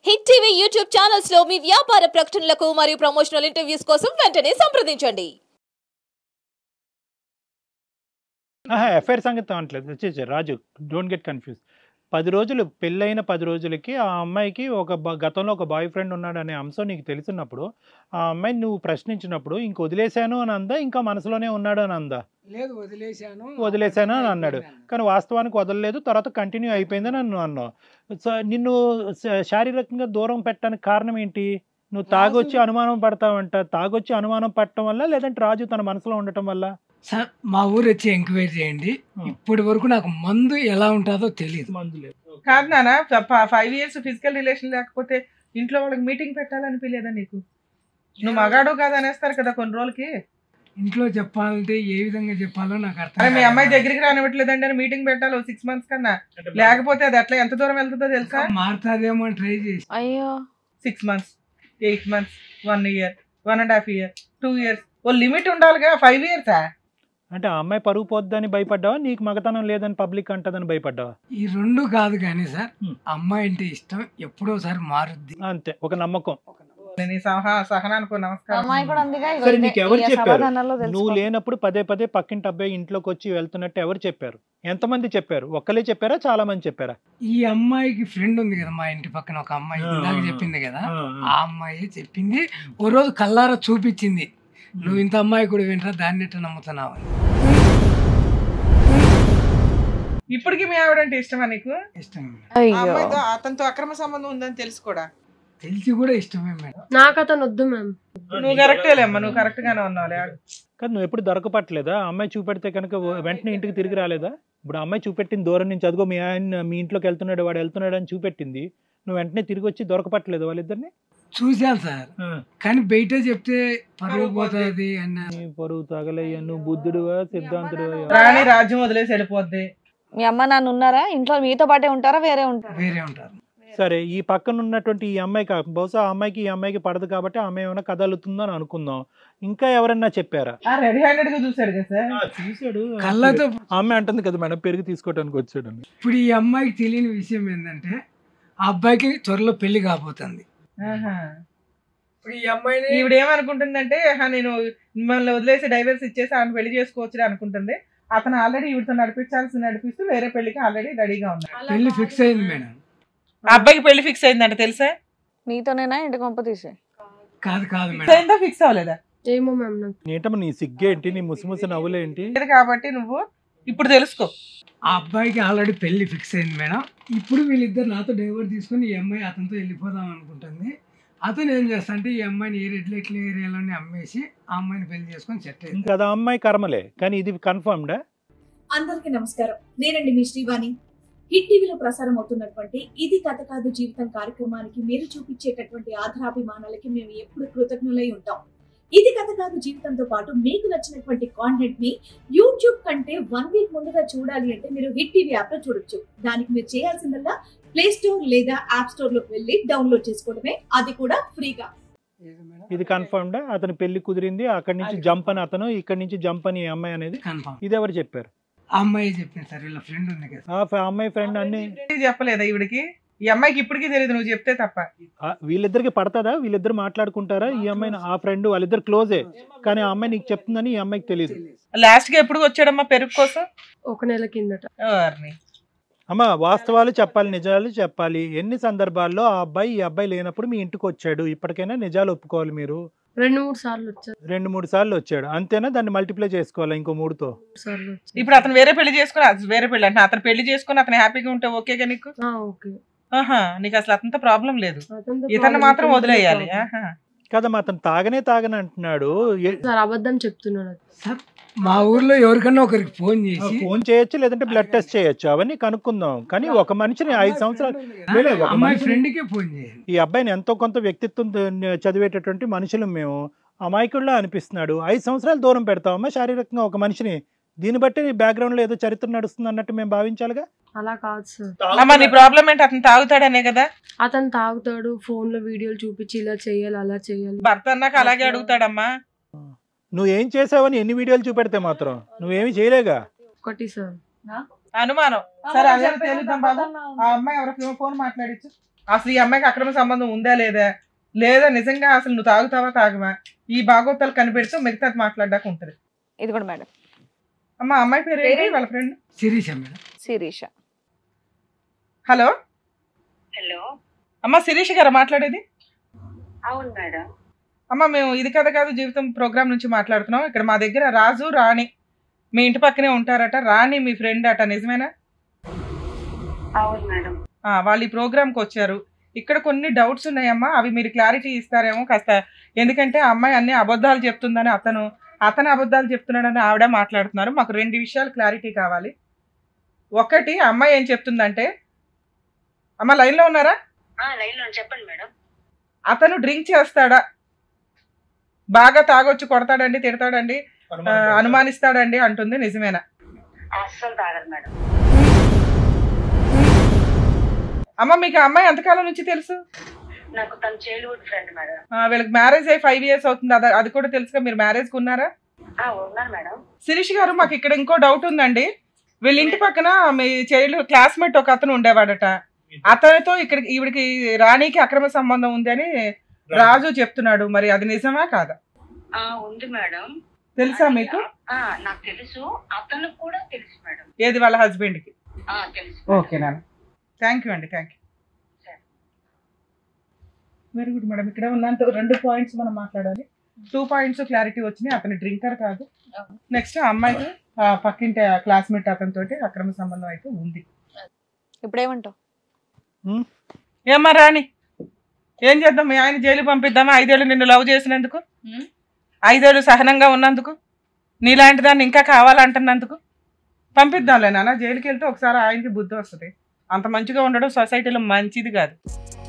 Hit TV YouTube channels లో మీ వ్యాపార ప్రకటనలకు మరియు ప్రమోషనల్ ఇంటర్వ్యూస్ కోసం వెంటనే సంప్రదించండి ఎఫ్ఐఆర్ సంగతి అనట్లేదు వచ్చేసి రాజు డోంట్ గెట్ కన్ఫ్యూజ్ పది రోజులు పెళ్ళైన పది రోజులకి ఆ అమ్మాయికి ఒక బ- గతంలో ఒక బాయ్ ఫ్రెండ్ ఉన్నాడు అనే అంశం నీకు తెలిసినప్పుడు ఆ అమ్మాయిని నువ్వు ప్రశ్నించినప్పుడు ఇంక వదిలేశాను అని అందా ఇంకా మనసులోనే ఉన్నాడు అని అందా లేదు వదిలేశాను వదిలేశాను అని అన్నాడు. కానీ వాస్తవానికి వదలలేదు తర్వాత కంటిన్యూ అయిపోయిందని నన్ను అన్నావు సో నిన్ను శ- శారీరకంగా దూరం పెట్టడానికి కారణం ఏంటి నువ్వు తాగొచ్చి అనుమానం పడతావంట తాగొచ్చి అనుమానం పడటం వల్ల లేదంటే రాజు తన మనసులో ఉండటం వల్ల సార్ మా ఊరు వచ్చి ఎంక్వైరీ చేయండి ఆ. ఇప్పటి వరకు నాకు మందు ఎలా ఉంటుందో తెలియదు మందు లేదు కాదు నాన్న ఫైవ్ ఇయర్స్ ఫిజికల్ రిలేషన్ లేకపోతే ఇంట్లో వాళ్ళకి మీటింగ్ పెట్టాలనిపించలేదా నీకు నువ్వు మగాడు కాదు అనేస్తారు కదా కొన్ని రోజులకి ఇంట్లో చెప్పాలంటే ఏ విధంగా చెప్పాలో నాకు అర్థం అరే మీ కాదు. అమ్మాయి దగ్గరికి రానివ్వట్లేదండి అని మీటింగ్ పెట్టాలి సిక్స్ మంత్స్ కన్నా లేకపోతే అది అట్లా ఎంత దూరం వెళ్తుందో తెలుసా మారుతాదేమో అని ట్రై చేసి అయ్యో six months eight months one year one and half year two years ఓ లిమిట్ ఉండాలిగా ఫైవ్ ఇయర్సా అంటే ఆ అమ్మాయి పరుగు పోద్దని భయపడ్డావా నీకు మగతనం లేదని పబ్లిక్ అంటదని భయపడ్డావా ఈ రెండు కాదు కానీ సార్ హ్మ్. అమ్మాయి అంటే ఇష్టం ఎప్పుడోసారి మారుద్ది అంతే ఒక నమ్మకం నేను ఈ సహా సహనానికి నమస్కారం అమ్మాయి కూడా అందుగా ఇగో సరే ఇదే- నీకు ఎవరు ఈ చెప్పారు సమాధానాల్లో నువ్వు తెలుసుకో. లేనప్పుడు పదే పదే పక్కింటి అబ్బాయి ఇంట్లోకి వచ్చి వెళ్తున్నట్టు ఎవరు చెప్పారు ఎంతమంది చెప్పారు ఒక్కలే చెప్పారా చాలా మంది చెప్పారా ఈ అమ్మాయికి ఫ్రెండ్ ఉంది కదా మా ఇంటి పక్కన ఒక అమ్మాయి ఆ, ఇందాక ఆ, చెప్పింది కదా ఆ, ఆ అమ్మాయి చెప్పింది ఓ రోజు కల్లారా చూపించింది నువ్వు ఇంత అమ్మాయి కూడా వింటరా దాన్ని ఎట్లా నమ్ముతున్నావు అని. ఇప్పటికి మీ ఆవిడంటే ఇష్టమా నీకు ఇష్టం ఆ అయ్యో అమ్మాయితో అతనితో అక్రమ సంబంధం ఉందని తెలుసు కూడా తెలిసి కూడా ఇష్టమే మేడం నాకు అతను వద్దు మ్యామ్ నువ్వు కరెక్టే లేమ్మా నువ్వు కరెక్ట్ గానే ఉన్నావులే కాదు నువ్వు ఎప్పుడు దొరకపట్లేదా అమ్మాయి చూపెడితే కనుక వెంటనే ఇంటికి తిరిగి రాలేదా ఇప్పుడు అమ్మాయి చూపెట్టింది దూరం నుంచి అదిగో మీ ఆయన మీ ఇంట్లోకి వెళ్తున్నాడు వాడు వెళ్తున్నాడు అని చూపెట్టింది నువ్వు వెంటనే తిరిగి వచ్చి దొరకపట్లేదు వాళ్ళిద్దరిని చూశాను సార్ కానీ బయట చెప్తే పరువు పోతుంది అన్న నీ పరువు తగలయ్యా నువ్వు బుద్ధుడువా సిద్ధాంతుడువా రాణి రాజ్యం వదిలేసి వెళ్ళిపోద్ది మీ అమ్మ నాన్న ఉన్నారా ఇంట్లో మీతో పాటే ఉంటారా వేరే ఉంటారా వేరే ఉంటారు సరే ఈ పక్కన ఉన్నటువంటి ఈ అమ్మాయికి బహుశా ఆ అమ్మాయికి ఈ అమ్మాయికి పడదు కాబట్టి ఆ అమ్మాయి ఏమైనా కదలుతుందని అనుకుందాం ఇంకా ఎవరన్నా చెప్పారా ఆ రెడీ హ్యాండెడ్ గా చూసాడు కదా సార్ చూసాడు కళ్ళతో ఆ అమ్మాయి అంటుంది కదా మేడం పెరుగు తీసుకోవడానికి వచ్చాడు అని. ఇప్పుడు ఈ అమ్మాయికి తెలియని విషయం ఏంటంటే ఆ అబ్బాయికి త్వరలో పెళ్లి కాబోతుంది ఆహా. ఇప్పుడు ఈ అమ్మాయిని ఈవిడ ఏమనుకుంటుందంటే "ఆహా, నేను మిమ్మల్ని వదిలేసి డైవర్స్ ఇచ్చేసి ఆమె పెళ్లి చేసుకోవచ్చు అనుకుంటుంది అతను ఆల్రెడీ ఈవిడతో నడిపించాల్సి నడిపిస్తూ వేరే పెళ్లికి ఆల్రెడీ రెడీగా ఉన్నాడు పెళ్లి ఫిక్స్ అయింది మేడం ఆ అబ్బాయికి పెళ్లి ఫిక్స్ అయిందంట తెలుసా నీతోనేనా ఇంటి కొంప తీసే కాదు కాదు ఫిక్స్ మేడం అయిందా ఫిక్స్ అవ్వలేదా ఏమో మ్యామ్ నాకు ఏంటమ్మా నీ సిగ్గేంటి నీ ముసిముసి నవ్వులేంటి లేదు కాబట్టి నువ్వు ఇప్పుడు తెలుసుకో ఆ అబ్బాయికి ఆల్రెడీ పెళ్లి ఫిక్స్ అయింది మేడం ఇప్పుడు వీళ్ళిద్దరు నాతో డైవర్ తీసుకుని ఈ అమ్మాయి అతనితో వెళ్ళిపోదాం అనుకుంటుంది అతను ఏం చేస్తా అంటే ఈ అమ్మాయిని ఏ రెడ్లు ఎట్ల ఏరియాలోనే అమ్మేసి ఆ అమ్మాయిని పెళ్లి చేసుకొని సెట్ అయింది ఇంకా అది ఆ అమ్మాయి కర్మలే కానీ ఇది కన్ఫర్మ్డా అందరికీ నమస్కారం నేనండి మీ శ్రీవాణి హిట్ టీవీలో ప్రసారం అవుతున్నటువంటి ఇది కథ కాదు జీవితం కార్యక్రమానికి మీరు చూపించేటటువంటి ఆధారాభిమానాలకి మేము ఎప్పుడు కృతజ్ఞులై ఉంటాం ఇది కథ కాదు జీవితంతో పాటు మీకు నచ్చినటువంటి కాంటెంట్ ని యూట్యూబ్ కంటే వన్ వీక్ ముందుగా చూడాలి అంటే మీరు హిట్ టీవీ యాప్ లో చూడొచ్చు దానికి మీరు చేయాల్సిందల్లా ప్లే స్టోర్ లేదా యాప్ స్టోర్ లోకి వెళ్ళి డౌన్లోడ్ చేసుకోవడమే అది కూడా ఫ్రీగా ఏది మేడం? ఇది కన్ఫర్మ్డా అతని పెళ్లి కుదిరింది అక్కడి నుంచి జంప్ అని అతను ఇక్కడి నుంచి జంప్ అని ఈ అమ్మాయి అనేది కన్ఫామ్ ఇది ఎవరు చెప్పారు ఆ అమ్మాయి చెప్పింది సార్ వీళ్ళ ఫ్రెండ్ ఉంది కదా ఆ ఫ- అమ్మాయి ఫ్రెండ్ అన్ని చెప్పలేదా ఈవిడికి ఈ అమ్మాయికి ఇప్పటికీ తెలియదు నువ్వు చెప్తే తప్ప ఆ, వీళ్ళిద్దరికి పడతదా వీళ్ళిద్దరు మాట్లాడుకుంటారా ఈ అమ్మాయిని ఆ ఫ్రెండ్ వాళ్ళిద్దరు క్లోజే కానీ ఆ అమ్మాయి నీకు చెప్తుందని ఈ అమ్మాయికి తెలియదు లాస్ట్ గా ఎప్పుడు వచ్చాడమ్మా పెరుగు కోసం ఒక నెల కిందట ఎవరిని? అమ్మ వాస్తవాలు చెప్పాలి నిజాలు చెప్పాలి ఎన్ని సందర్భాల్లో ఆ అబ్బాయి ఈ అబ్బాయి లేనప్పుడు మీ ఇంటికి వచ్చాడు ఇప్పటికైనా నిజాలు ఒప్పుకోవాలి మీరు రెండు మూడు సార్లు వచ్చారు రెండు మూడు సార్లు వచ్చాడు అంతేనా దాన్ని మల్టిప్లై చేసుకోవాలి ఇంకో మూడుతో మూడు సార్లు వచ్చారు ఇప్పుడు అతను వేరే పెళ్లి చేసుకుని అది వేరే పెళ్లి అంటే అతను పెళ్లి చేసుకుని అతను హ్యాపీగా ఉంటే ఓకేగా నీకు ఆ, ఓకే ఆహా నీకు అసలు అతనితో ప్రాబ్లం లేదు అతనితో ఇతను problem మాత్రం లేదు. వదిలేయాలి ఆహా. కదమ్మా అతను తాగనే తాగని అంటున్నాడు ఏ- సార్ అబద్ధం చెప్తున్నాడు అది. సార్ మా ఊర్లో ఎవరికన్నా ఒకరికి ఫోన్ చేసి ఫోన్ చేయొచ్చు లేదంటే బ్లడ్ టెస్ట్ చేయొచ్చు అవన్నీ కనుక్కుందాం కానీ ఒక మనిషిని ఐదు సంవత్సరాలు లేదు, ఒక అమ్మాయి మనిషిని- ఫ్రెండ్ కే ఫోన్ చేయాలి ఈ అబ్బాయిని ఎంతో కొంత వ్యక్తిత్వం ద- చదివేటటువంటి మనుషులు మేము అమాయకుల్లా అనిపిస్తున్నాడు ఐదు సంవత్సరాలు దూరం పెడతామమ్మా శారీరకంగా ఒక మనిషిని దీన్ని బట్టి నీ బ్యాక్గ్రౌండ్ లో ఏదో చరిత్ర నడుస్తుంది అన్నట్టు మేము భావించాలిగా అలా కాదు సార్ అమ్మా నీ ప్రాబ్లం ఏంటి అతను తాగుతాడనే కదా అతను తాగుతాడు ఫోన్ లో వీడియోలు చూపించి ఇలా చేయాలి అలా చేయాలి భర్త అన్నాక అలాగే అడుగుతాడమ్మా నువ్వేం చేసావని ఎన్ని వీడియోలు చూపెడితే మాత్రం నువ్వేమి చేయలేగా ఒకటి సార్ అనుమానం సరే అదే తేలుద్దాం బాబు ఆ అమ్మాయి ఎవరికి ఫోన్ మాట్లాడించు అసలు ఈ అమ్మాయికి అక్రమ సంబంధం ఉందా లేదా లేదా నిజంగా అసలు నువ్వు తాగుతావా తాగవా ఈ భాగోతాలు కనిపెడుతూ మిగతాది మాట్లాడడానికి ఉంటుంది ఇది కూడా మేడం అమ్మ అమ్మాయి పేరు ఏంటి వాళ్ళ ఫ్రెండ్ సిరీస్ మేడం శిరీష హలో హలో అమ్మ శిరీష్ గారా మాట్లాడేది అవును మేడం అమ్మ మేము ఇది కథ కాదు జీవితం ప్రోగ్రామ్ నుంచి మాట్లాడుతున్నాం ఇక్కడ మా దగ్గర రాజు రాణి మీ ఇంటి పక్కనే ఉంటారట రాణి మీ ఫ్రెండ్ అట నిజమేనా అవును మేడం ఆ, వాళ్ళు ఈ ప్రోగ్రామ్కి వచ్చారు ఇక్కడ కొన్ని డౌట్స్ ఉన్నాయమ్మా అవి మీరు క్లారిటీ ఇస్తారేమో కాస్త ఎందుకంటే ఆ అమ్మాయి అన్ని అబద్ధాలు చెప్తుందని అతను అతను అబద్ధాలు చెప్తున్నాడని ఆవిడ మాట్లాడుతున్నారు మాకు రెండు విషయాలు క్లారిటీ కావాలి ఒకటి ఆ అమ్మాయి ఏం చెప్తుందంటే అమ్మ లైన్లో ఉన్నారా ఆ లైన్ లో చెప్పండి మేడం అతను డ్రింక్ చేస్తాడా బాగా తాగొచ్చి కొడతాడండి తిడతాడండి ఆ, అనుమానిస్తాడండి అంటుంది నిజమేనా అస్సలు తాగదు మేడం అమ్మ మీకు ఆ అమ్మాయి ఎంతకాలం నుంచి తెలుసు నాకు తన చైల్డ్హుడ్ ఫ్రెండ్ మేడం ఆ, వీళ్ళకి మ్యారేజ్ అయ్యి ఫైవ్ ఇయర్స్ అవుతుంది అది అది కూడా తెలుసుగా మీరు మ్యారేజ్కి ఉన్నారా ఆ ఉన్నాను మేడం శిరీష్ గారు మాకు ఇక్కడ ఇంకో డౌట్ ఉందండి వీళ్ళ ఇంటి పక్కన మీ చైల్డ్ క్లాస్మేట్ ఒక అతను ఉండేవాడట అతనితో ఇక్కడ ఈవిడికి రాణికి అక్రమ సంబంధం ఉంది అని రాజు చెప్తున్నాడు మరి అది నిజమా కాదా ఆ ఉంది మేడం తెలుసా మీకు ఆ నాకు తెలుసు అతను కూడా తెలుసు మేడం ఏది వాళ్ళ హస్బెండ్ కి ఆ తెలుసు ఓకే నాన్న థ్యాంక్ యూ అండి thank you very good madam ఇక్కడ ఉన్నంత రెండు పాయింట్స్ మనం మాట్లాడాలి టూ పాయింట్స్ క్లారిటీ వచ్చినాయి అతని డ్రింకర్ కాదు నెక్స్ట్ అమ్మాయికి ఆ, పక్కింటి క్లాస్మేట్ అతనితో అక్రమ సంబంధం అయితే ఉంది ఇప్పుడు ఏమంటావు ఏమ్మా రాణి ఏం చేద్దాం మీ ఆయన జైలు పంపిద్దామా ఐదేళ్ళు నిన్ను లవ్ చేసినందుకు ఐదేళ్ళు సహనంగా ఉన్నందుకు నీలాంటి దాన్ని ఇంకా కావాలంటున్నందుకు పంపిద్దాంలే నాన్న జైలుకి వెళ్తే ఒకసారి ఆయనకి బుద్ధి వస్తుంది అంత మంచిగా ఉండడం సొసైటీలో మంచిది కాదు